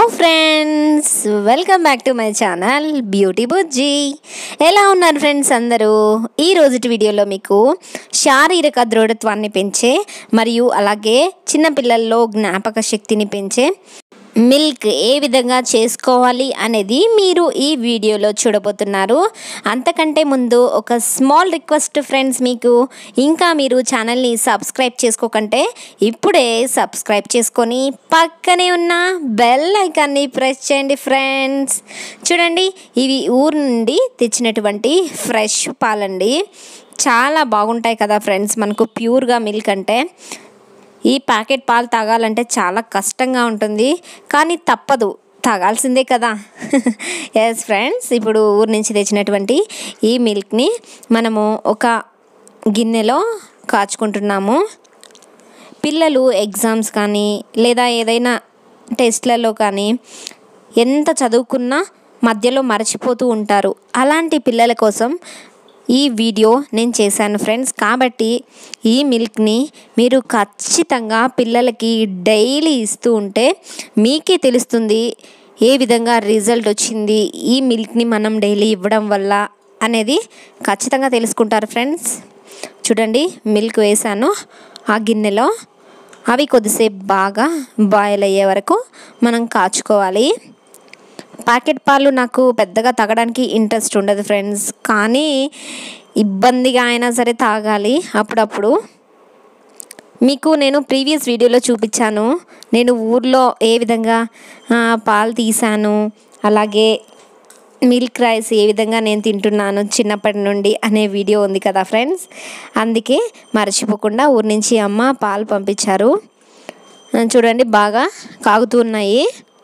friends welcome back to my channel beauty Bujji ఎలా ఉన్నారు friends అందరూ ఈ రోజుటి వీడియోలో మీకు శారీరక దృఢత్వాన్ని పెంచే మరియు అలాగే చిన్నపిల్లల్లో జ్ఞాపక శక్తిని పెంచే మిల్క్ ఏ విధంగా చేసుకోవాలి అనేది మీరు ఈ వీడియోలో చూడబోతున్నారు అంతకంటే ముందు ఒక స్మాల్ రిక్వెస్ట్ ఫ్రెండ్స్ మీకు ఇంకా మీరు ఛానల్ని సబ్స్క్రైబ్ చేసుకోకంటే ఇప్పుడే సబ్స్క్రైబ్ చేసుకొని పక్కనే ఉన్న బెల్ ఐకాన్ని ప్రెస్ చేయండి ఫ్రెండ్స్ చూడండి ఇవి ఊరు నుండి తెచ్చినటువంటి ఫ్రెష్ పాలండి చాలా బాగుంటాయి కదా ఫ్రెండ్స్ మనకు ప్యూర్గా మిల్క్ అంటే ఈ ప్యాకెట్ పాలు తాగాలంటే చాలా కష్టంగా ఉంటుంది కానీ తప్పదు తాగాల్సిందే కదా ఎస్ ఫ్రెండ్స్ ఇప్పుడు ఊరు నుంచి తెచ్చినటువంటి ఈ మిల్క్ని మనము ఒక గిన్నెలో కాచుకుంటున్నాము పిల్లలు ఎగ్జామ్స్ కానీ లేదా ఏదైనా టెస్ట్లలో కానీ ఎంత చదువుకున్నా మధ్యలో మర్చిపోతూ ఉంటారు అలాంటి పిల్లల కోసం ఈ వీడియో నేను చేశాను ఫ్రెండ్స్ కాబట్టి ఈ మిల్క్ని మీరు ఖచ్చితంగా పిల్లలకి డైలీ ఇస్తూ ఉంటే మీకే తెలుస్తుంది ఏ విధంగా రిజల్ట్ వచ్చింది ఈ మిల్క్ని మనం డైలీ ఇవ్వడం వల్ల అనేది ఖచ్చితంగా తెలుసుకుంటారు ఫ్రెండ్స్ చూడండి మిల్క్ వేసాను ఆ గిన్నెలో అవి కొద్దిసేపు బాగా బాయిల్ అయ్యే వరకు మనం కాచుకోవాలి ప్యాకెట్ పాలు నాకు పెద్దగా తాగడానికి ఇంట్రెస్ట్ ఉండదు ఫ్రెండ్స్ కానీ ఇబ్బందిగా అయినా సరే తాగాలి అప్పుడప్పుడు మీకు నేను ప్రీవియస్ వీడియోలో చూపించాను నేను ఊర్లో ఏ విధంగా ఆ, పాలు తీసాను అలాగే మిల్క్ రైస్ ఏ విధంగా నేను తింటున్నాను చిన్నప్పటి నుండి అనే వీడియో ఉంది కదా ఫ్రెండ్స్ అందుకే మర్చిపోకుండా ఊరి నుంచి అమ్మ పాలు పంపించారు ఆ, చూడండి బాగా కాగుతూ ఉన్నాయి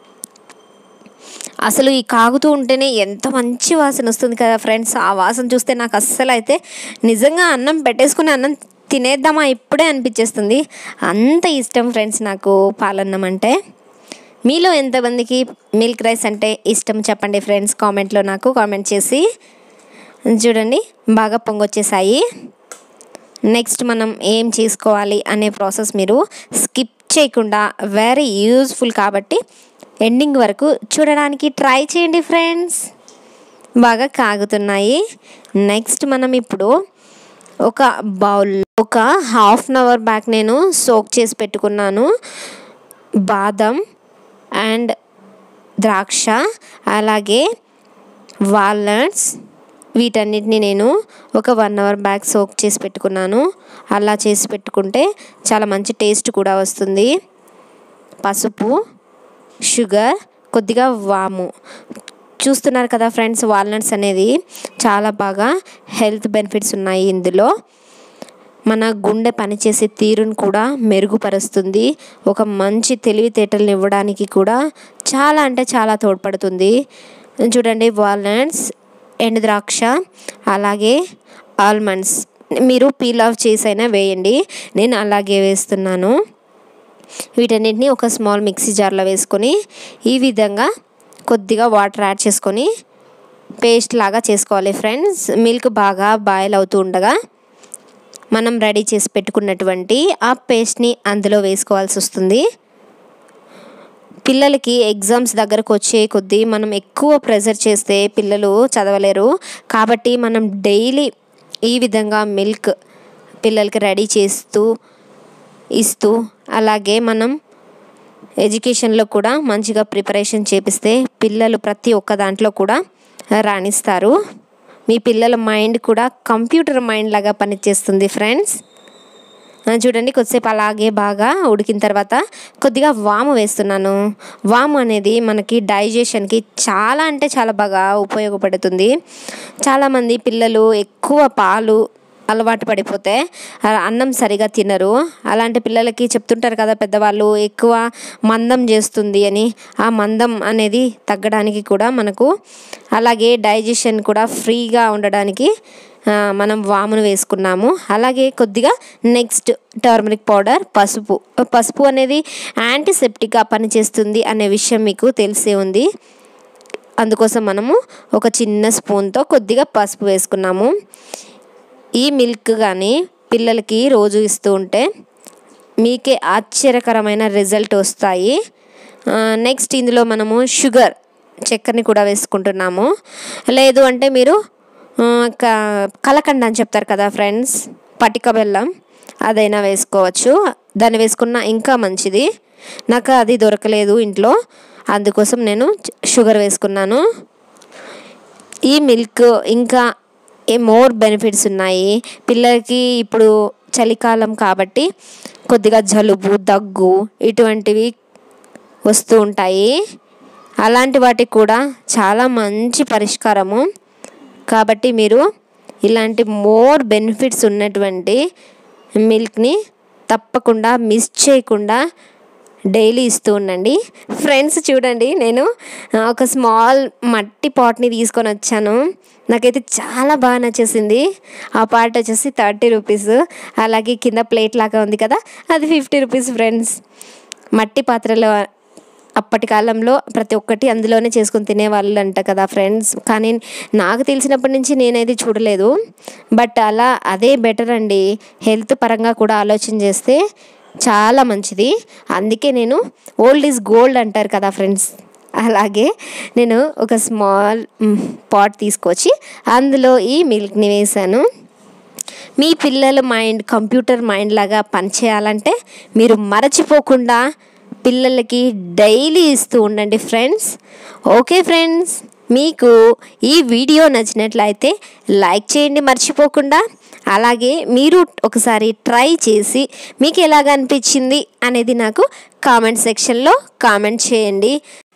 అసలు ఈ కాగుతూ ఉంటేనే ఎంత మంచి వాసన వస్తుంది కదా ఫ్రెండ్స్ ఆ వాసన చూస్తే నాకు అస్సలు అయితే నిజంగా అన్నం పెట్టేసుకుని అన్నం తినేద్దామా ఇప్పుడే అనిపించేస్తుంది అంత ఇష్టం ఫ్రెండ్స్ నాకు పాలన్నం అంటే మీలో ఎంతమందికి మిల్క్ రైస్ అంటే ఇష్టం చెప్పండి ఫ్రెండ్స్ కామెంట్లో నాకు కామెంట్ చేసి చూడండి బాగా పొంగొచ్చేసాయి నెక్స్ట్ మనం ఏం చేసుకోవాలి అనే ప్రాసెస్ మీరు స్కిప్ చేయకుండా వెరీ యూజ్ఫుల్ కాబట్టి ఎండింగ్ వరకు చూడడానికి ట్రై చేయండి ఫ్రెండ్స్ బాగా కాగుతున్నాయి నెక్స్ట్ మనం ఇప్పుడు ఒక బౌల్ ఒక హాఫ్ అన్ అవర్ బ్యాక్ నేను సోక్ చేసి పెట్టుకున్నాను బాదం అండ్ ద్రాక్ష అలాగే వాల్నట్స్ వీటన్నిటిని నేను ఒక వన్ అవర్ బ్యాక్ సోక్ చేసి పెట్టుకున్నాను అలా చేసి పెట్టుకుంటే చాలా మంచి టేస్ట్ కూడా వస్తుంది పసుపు షుగర్ కొద్దిగా వాము చూస్తున్నారు కదా ఫ్రెండ్స్ వాల్నట్స్ అనేది చాలా బాగా హెల్త్ బెనిఫిట్స్ ఉన్నాయి ఇందులో మన గుండె పనిచేసే తీరును కూడా మెరుగుపరుస్తుంది ఒక మంచి తెలివితేటలను ఇవ్వడానికి కూడా చాలా అంటే చాలా తోడ్పడుతుంది చూడండి వాల్నట్స్ ఎండు ద్రాక్ష అలాగే ఆల్మండ్స్ మీరు పీల్ ఆఫ్ చేసైనా వేయండి నేను అలాగే వేస్తున్నాను వీటన్నిటిని ఒక స్మాల్ మిక్సీ జార్లో వేసుకొని ఈ విధంగా కొద్దిగా వాటర్ యాడ్ చేసుకొని పేస్ట్ లాగా చేసుకోవాలి ఫ్రెండ్స్ మిల్క్ బాగా బాయిల్ అవుతూ ఉండగా మనం రెడీ చేసి పెట్టుకున్నటువంటి ఆ పేస్ట్ని అందులో వేసుకోవాల్సి వస్తుంది పిల్లలకి ఎగ్జామ్స్ దగ్గరకు వచ్చే కొద్దీ మనం ఎక్కువ ప్రెజర్ చేస్తే పిల్లలు చదవలేరు కాబట్టి మనం డైలీ ఈ విధంగా మిల్క్ పిల్లలకి రెడీ చేస్తూ ఇస్తూ అలాగే మనం ఎడ్యుకేషన్లో కూడా మంచిగా ప్రిపరేషన్ చేపిస్తే పిల్లలు ప్రతి ఒక్క దాంట్లో కూడా రాణిస్తారు మీ పిల్లల మైండ్ కూడా కంప్యూటర్ మైండ్ లాగా పనిచేస్తుంది ఫ్రెండ్స్ ఆ, చూడండి కొద్దిసేపు అలాగే బాగా ఉడికిన తర్వాత కొద్దిగా వాము వేస్తున్నాను వాము అనేది మనకి డైజెషన్కి చాలా అంటే చాలా బాగా ఉపయోగపడుతుంది చాలామంది పిల్లలు ఎక్కువ పాలు అలవాటు పడిపోతే ఆ అన్నం సరిగా తినరు అలాంటి పిల్లలకి చెప్తుంటారు కదా పెద్దవాళ్ళు ఎక్కువ మందం చేస్తుంది అని ఆ మందం అనేది తగ్గడానికి కూడా మనకు అలాగే డైజెషన్ కూడా ఫ్రీగా ఉండడానికి ఆ, మనం వామును వేసుకున్నాము అలాగే కొద్దిగా నెక్స్ట్ టర్మరిక్ పౌడర్ పసుపు పసుపు అనేది యాంటీసెప్టిక్గా పనిచేస్తుంది అనే విషయం మీకు తెలిసే ఉంది అందుకోసం మనము ఒక చిన్న స్పూన్తో కొద్దిగా పసుపు వేసుకున్నాము ఈ మిల్క్ కానీ పిల్లలకి రోజు ఇస్తూ ఉంటే మీకే ఆశ్చర్యకరమైన రిజల్ట్ వస్తాయి నెక్స్ట్ ఇందులో మనము షుగర్ చక్కెరని కూడా వేసుకుంటున్నాము లేదు అంటే మీరు ఆ, క- కలకండ అని చెప్తారు కదా ఫ్రెండ్స్ పటిక బెల్లం అదైనా వేసుకోవచ్చు దాన్ని వేసుకున్న ఇంకా మంచిది నాకు అది దొరకలేదు ఇంట్లో అందుకోసం నేను షుగర్ వేసుకున్నాను ఈ మిల్క్ ఇంకా ఏ మోర్ బెనిఫిట్స్ ఉన్నాయి పిల్లలకి ఇప్పుడు చలికాలం కాబట్టి కొద్దిగా జలుబు దగ్గు ఇటువంటివి వస్తూ ఉంటాయి అలాంటి వాటికి కూడా చాలా మంచి పరిష్కారము కాబట్టి మీరు ఇలాంటి మోర్ బెనిఫిట్స్ ఉన్నటువంటి మిల్క్ని తప్పకుండా మిస్ చేయకుండా డైలీ ఇస్తూ ఉండండి ఫ్రెండ్స్ చూడండి నేను ఆ, ఒక స్మాల్ మట్టి పాట్ని తీసుకొని వచ్చాను నాకైతే చాలా బాగా నచ్చేసింది ఆ పాట్ వచ్చేసి థర్టీ రూపీస్ అలాగే కింద ప్లేట్ లాగా ఉంది కదా అది ఫిఫ్టీ రూపీస్ ఫ్రెండ్స్ మట్టి పాత్రలో అప్పటి కాలంలో ప్రతి ఒక్కటి అందులోనే చేసుకొని తినేవాళ్ళు అంట కదా ఫ్రెండ్స్ కానీ నాకు తెలిసినప్పటి నుంచి నేనైతే చూడలేదు బట్ అలా అదే బెటర్ అండి హెల్త్ పరంగా కూడా ఆలోచన చేస్తే చాలా మంచిది అందుకే నేను ఓల్డ్ ఈజ్ గోల్డ్ అంటారు కదా ఫ్రెండ్స్ అలాగే నేను ఒక స్మాల్ పాట్ తీసుకొచ్చి అందులో ఈ మిల్క్ని వేసాను మీ పిల్లల మైండ్ కంప్యూటర్ మైండ్ లాగా పనిచేయాలంటే మీరు మరచిపోకుండా పిల్లలకి డైలీ ఇస్తూ ఉండండి ఫ్రెండ్స్ ఓకే ఫ్రెండ్స్ మీకు ఈ వీడియో నచ్చినట్లయితే లైక్ చేయండి మర్చిపోకుండా అలాగే మీరు ఒకసారి ట్రై చేసి మీకు ఎలాగ అనిపించింది అనేది నాకు కామెంట్ సెక్షన్లో కామెంట్ చేయండి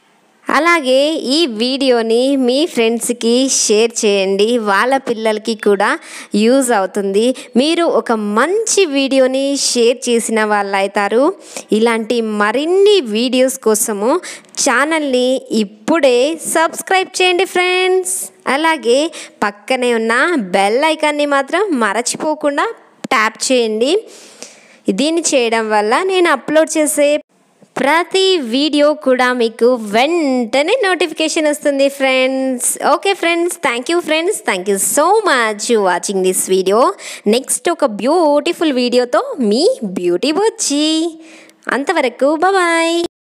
అలాగే ఈ వీడియోని మీ ఫ్రెండ్స్కి షేర్ చేయండి వాళ్ళ పిల్లలకి కూడా యూజ్ అవుతుంది మీరు ఒక మంచి వీడియోని షేర్ చేసిన వాళ్ళు అవుతారు ఇలాంటి మరిన్ని వీడియోస్ కోసము ఛానల్ని ఇప్పుడే సబ్స్క్రైబ్ చేయండి ఫ్రెండ్స్ అలాగే పక్కనే ఉన్న బెల్ ఐకాన్ని మాత్రం మరచిపోకుండా ట్యాప్ చేయండి దీన్ని చేయడం వల్ల నేను అప్లోడ్ చేసే ప్రతి వీడియో కూడా మీకు వెంటనే నోటిఫికేషన్ వస్తుంది friends okay friends thank you friends thank you so much watching this video next ఒక బ్యూటిఫుల్ వీడియోతో మీ బ్యూటీ వచ్చి అంతవరకు బాయ్